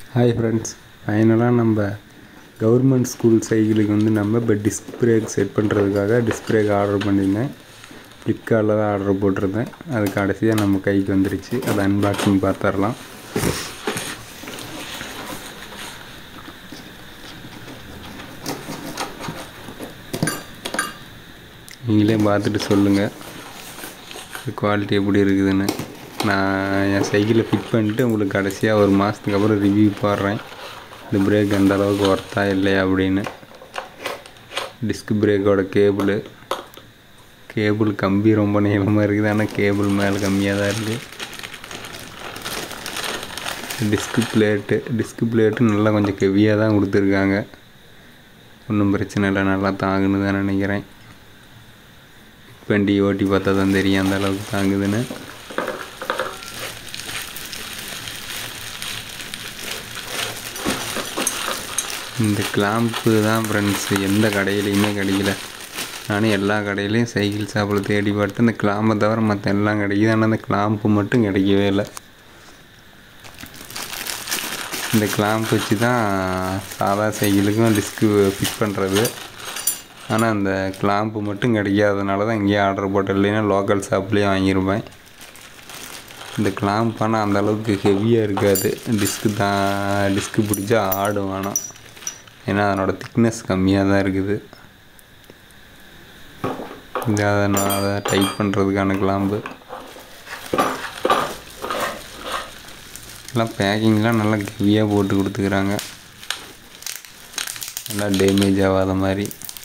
hi friends ஃபைனலாக நம்ம government school சைக்கிளுக்கு வந்து நம்ம இப்போ டிஸ்க் பிரேக் செட் பண்ணுறதுக்காக டிஸ்க் பிரேக் ஆர்டர் பண்ணியிருந்தேன் ஃப்ளிப்கார்ட்டில் தான் ஆர்டர் போட்டிருந்தேன் அது கடைசியாக நம்ம கைக்கு வந்துருச்சு அதை அன்பாக்சிங் பார்த்துடலாம் நீங்களே பார்த்துட்டு சொல்லுங்கள் குவாலிட்டி எப்படி இருக்குதுன்னு நான் என் சைக்கிளை ஃபிட் பண்ணிட்டு உங்களுக்கு கடைசியாக ஒரு மாதத்துக்கு அப்புறம் ரிவ்யூ போடுறேன் இந்த பிரேக் எந்த அளவுக்கு ஒர்த்தா இல்லையா அப்படின்னு டிஸ்க் பிரேக்கோட கேபிள் கேபிள் கம்பி ரொம்ப நீளமாக இருக்குது ஆனால் கேபிள் மேலே கம்மியாக தான் இருக்குது டிஸ்க் பிளேட்டு டிஸ்க் பிளேட்டு நல்லா கொஞ்சம் ஹெவியாக தான் கொடுத்துருக்காங்க ஒன்றும் பிரச்சனை இல்லை நல்லா தாங்குன்னு தான் நினைக்கிறேன் வண்டி ஓட்டி பார்த்தா தான் தெரியும் அந்த அளவுக்கு தாங்குதுன்னு இந்த கிளாம்ப்பு தான் ஃப்ரெண்ட்ஸ் எந்த கடையிலையுமே கிடைக்கல நானும் எல்லா கடையிலையும் சைக்கிள் ஷாப்பில் தேடி பார்த்து இந்த கிளாம்பை தவிர மற்ற எல்லாம் கிடைக்குது ஆனால் அந்த கிளாம்ப்பு மட்டும் கிடைக்கவே இல்லை இந்த கிளாம்ப் வச்சு தான் சாதா சைக்கிளுக்கும் டிஸ்க்கு ஃபிட் பண்ணுறது ஆனால் அந்த கிளாம்ப்பு மட்டும் கிடைக்காதனால தான் இங்கேயே ஆர்டர் போட்டேன் இல்லைன்னா லோக்கல் ஷாப்லேயே வாங்கியிருப்பேன் இந்த கிளாம்ப் ஆனால் அந்தளவுக்கு ஹெவியாக இருக்காது டிஸ்க்கு தான் டிஸ்க்கு பிடிச்சா ஆடும் வேணும் ஏன்னா அதனோட திக்னஸ் கம்மியாக தான் இருக்குது இது அதை நான் அதை டைட் பண்ணுறதுக்கான கிளாம்பு எல்லாம் பேக்கிங்லாம் நல்லா ஹெவியாக போட்டு கொடுத்துக்கிறாங்க நல்லா டேமேஜ் ஆகாத மாதிரி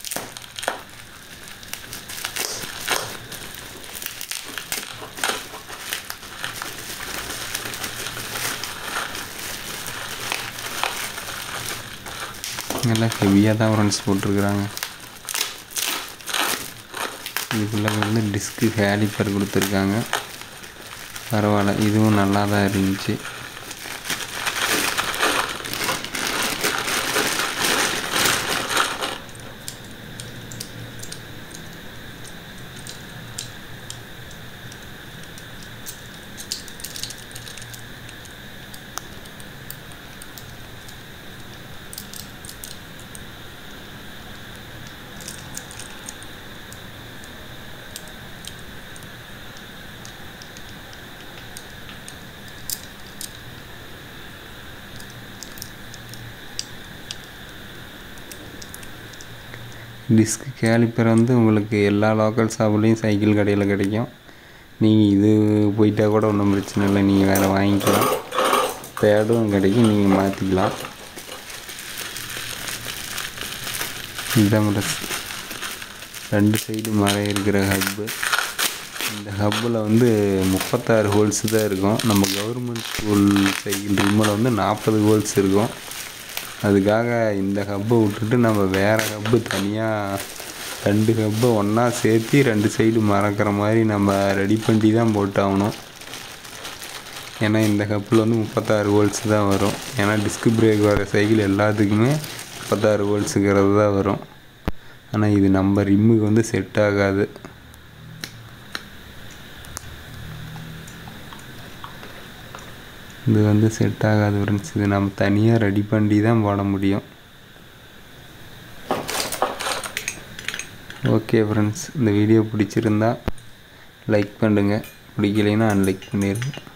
நல்லா ஹெவியாக தான் ஃப்ரெண்ட்ஸ் போட்டிருக்குறாங்க இதுக்குள்ளே வந்து டிஸ்க்கு ஹேலிப்பர் கொடுத்துருக்காங்க பரவாயில்ல இதுவும் நல்லா தான் இருந்துச்சு டிஸ்க் கேலிப்பர் வந்து உங்களுக்கு எல்லா லோக்கல் ஷாப்லேயும் சைக்கிள் கடையில் கிடைக்கும் நீங்கள் இது போயிட்டால் கூட ஒன்றும் பிரச்சனை இல்லை நீங்கள் வேறு வாங்கிக்கலாம் பேடும் கிடைக்கும் நீங்கள் மாற்றிக்கலாம் இதுதான் ப்ளஸ் ரெண்டு சைடு மறை இருக்கிற ஹப்பு இந்த ஹப்பில் வந்து முப்பத்தாறு ஹோல்ஸ் தான் இருக்கும் நம்ம கவர்மெண்ட் ஸ்கூல் சைக்கிள் ரிம்மில் வந்து நாற்பது ஹோல்ஸ் இருக்கும் அதுக்காக இந்த ஹப்பை விட்டுட்டு நம்ம வேறு ஹப்பு தனியாக ரெண்டு ஹப்பை ஒன்றா சேர்த்து ரெண்டு சைடு மறக்கிற மாதிரி நம்ம ரெடி பண்ணி தான் போட்டாகணும் ஏன்னா இந்த ஹப்பில் வந்து முப்பத்தாறு ஹோல்ஸ் தான் வரும் ஏன்னா டிஸ்க் பிரேக் வர சைக்கிள் எல்லாத்துக்குமே முப்பத்தாறு ஹோல்ஸுங்கிறது தான் வரும் ஆனால் இது நம்ம ரிம்முக்கு வந்து செட் ஆகாது இது வந்து செட் ஆகாது ஃப்ரெண்ட்ஸ் இது நம்ம தனியாக ரெடி பண்ணி தான் போட முடியும் ஓகே ஃப்ரெண்ட்ஸ் இந்த வீடியோ பிடிச்சிருந்தா லைக் பண்ணுங்கள் பிடிக்கலைன்னா அன்லைக் பண்ணிடுங்க